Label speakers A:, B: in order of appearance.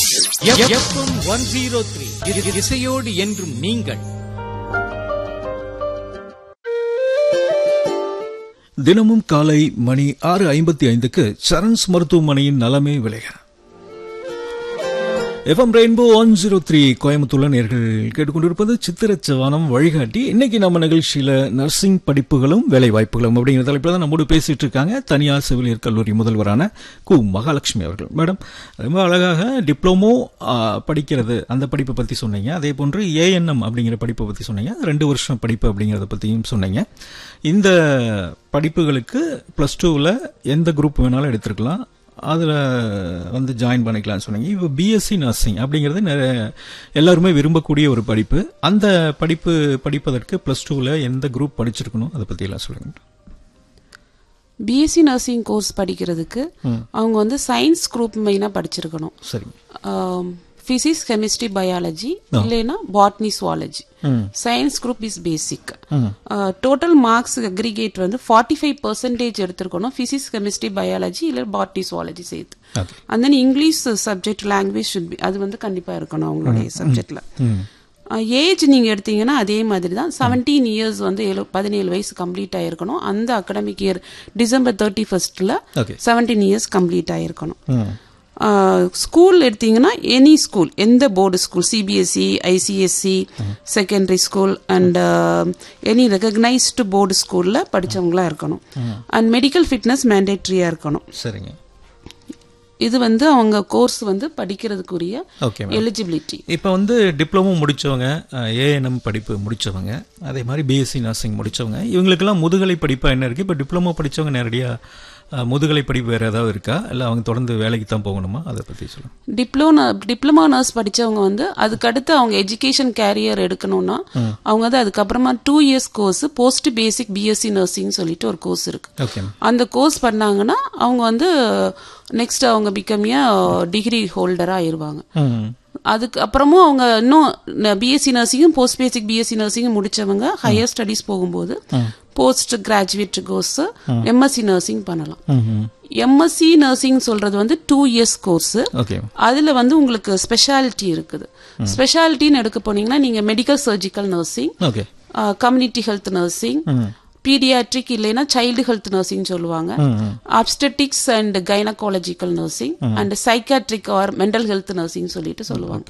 A: FM one zero three இசையோடு என்றும் நீங்கள்
B: தினமும் காலை மணி ஆறு ஐம்பத்தி ஐந்துக்கு சரண்ஸ் மருத்துவமனையின் நலமே விளைய FM rainbow one zero three கோயம்புத்தூர்ல நேர்கள் கேட்டுக்கொண்டிருப்பது சித்திரச்சவானம் வழிகாட்டி இன்னைக்கு நம்ம நிகழ்ச்சியில நர்சிங் படிப்புகளும் வேலை வாய்ப்புகளும் அப்படிங்கிற தலைப்பில் தான் நம்மோடு பேசிட்டு இருக்காங்க தனியார் செவிலியர் கல்லூரி முதல்வரான கு மகாலட்சுமி அவர்கள் மேடம் ரொம்ப அழகாக டிப்ளமோ ஆ, படிக்கிறது அந்த படிப்பை பத்தி சொன்னீங்க அதே போன்று ஏஎன்எம் அப்படிங்கிற படிப்பை பத்தி சொன்னீங்க ரெண்டு வருஷம் படிப்பு அப்படிங்கறத பத்தியும் சொன்னீங்க இந்த படிப்புகளுக்கு பிளஸ் டூவில் எந்த குரூப் வேணாலும் எடுத்துருக்கலாம் அதில் வந்து ஜாயின் பண்ணிக்கலாம்னு சொன்னீங்க இப்போ பிஎஸ்சி நர்சிங் அப்படிங்கிறது நிறைய எல்லாருமே விரும்பக்கூடிய ஒரு படிப்பு அந்த படிப்பு படிப்பதற்கு ப்ளஸ் டூவில் எந்த குரூப் படிச்சிருக்கணும் அதை பற்றியெல்லாம் சொல்லுங்க
C: பிஎஸ்சி நர்சிங் கோர்ஸ் படிக்கிறதுக்கு அவங்க வந்து சயின்ஸ் குரூப் மெயினாக படிச்சிருக்கணும்
B: சரிங்க
C: பிசிக்ஸ் கெமிஸ்ட்ரி பயாலஜி இல்லைன்னா botany zoology science group is basic total marks aggregate வந்து ஃபார்ட்டி ஃபைவ் பர்சன்டேஜ் எடுத்திருக்கணும் பிசிக்ஸ் கெமிஸ்ட்ரி பயாலஜி இல்லை பாட்னி சுவாலஜி சேர்த்து
B: okay
C: and then English subject language should be அது வந்து கண்டிப்பா இருக்கணும் அவங்களுடைய சப்ஜெக்ட்ல ஏஜ் நீங்க எடுத்தீங்கன்னா அதே மாதிரி தான் செவன்டீன் இயர்ஸ் வந்து ஏழு பதினேழு வயசு கம்ப்ளீட் ஆயிருக்கணும் அந்த அகடமிக் இயர் டிசம்பர் தேர்ட்டி ஃபர்ஸ்ட்ல
B: ஓகே
C: செவன்டீன் இயர்ஸ் கம்ப்ளீட் ஆயிருக்கணும் ஸ்கூல் எடுத்தீங்கன்னா எனி ஸ்கூல் எந்த board school CBSE ICSE secondary school and any recognised board ஸ்கூல்ல படிச்சவங்களா இருக்கணும் அண்ட் மெடிக்கல் ஃபிட்னஸ் மேண்டேட்ரியா இருக்கணும்
B: சரிங்க
C: இது வந்து அவங்க கோர்ஸ் வந்து படிக்கிறதுக்குரிய
B: ஓகே
C: எலிஜிபிலிட்டி
B: இப்போ வந்து டிப்ளமோ முடிச்சவங்க ஏஎன்எம் படிப்பு முடிச்சவங்க அதே மாதிரி பிஎஸ்சி நர்சிங் முடிச்சவங்க இவங்களுக்கெல்லாம் முதுகலை படிப்பா என்ன இருக்கு இப்போ டிப்ளமோ படிச்சவங்க நேரடியா அஹ், முதுகலை படிப்பு வேற ஏதாவது இருக்கா இல்லை அவங்க தொடர்ந்து வேலைக்கு தான் போகணுமா அதை பத்தி சொல்லுங்க
C: டிப்ளமோ டிப்ளமோ நர்ஸ் படிச்சவங்க வந்து அதுக்கடுத்து அவங்க எஜுகேஷன் கேரியர் எடுக்கணும்னா அவங்க வந்து அதுக்கப்புறமா two years course post basic BSc nursing சொல்லிட்டு ஒரு கோர்ஸ் இருக்கு
B: ஓகே
C: அந்த கோர்ஸ் பண்ணாங்கன்னா அவங்க வந்து நெக்ஸ்ட் அவங்க பிகமியா டிகிரி ஹோல்டரா ஆயிருவாங்க
B: ம்
C: அதுக்கு அப்புறமும் அவங்க இன்னும் பிஎஸ்சி நர்சிங்கும் போஸ்ட் பேசிக் பிஎஸ்சி நர்சிங்கும் முடிச்சவங்க ஹையர் ஸ்டடீஸ் போகும்போது post graduate course MSc nursing பண்ணலாம்
B: ம்
C: எம்எஸ்சி நர்சிங் சொல்றது வந்து டூ இயர்ஸ் கோர்ஸ்
B: ஓகே
C: அதுல வந்து உங்களுக்கு ஸ்பெஷாலிட்டி இருக்குது ஸ்பெஷாலிட்டின்னு எடுக்க போனீங்கன்னா நீங்க medical surgical nursing
B: okay
C: community health nursing paediatric இல்லைன்னா சைல்டு ஹெல்த் நர்சிங் சொல்லுவாங்க obstetrics and gynaecological nursing and psychiatric or mental health nursing சொல்லிட்டு சொல்லுவாங்க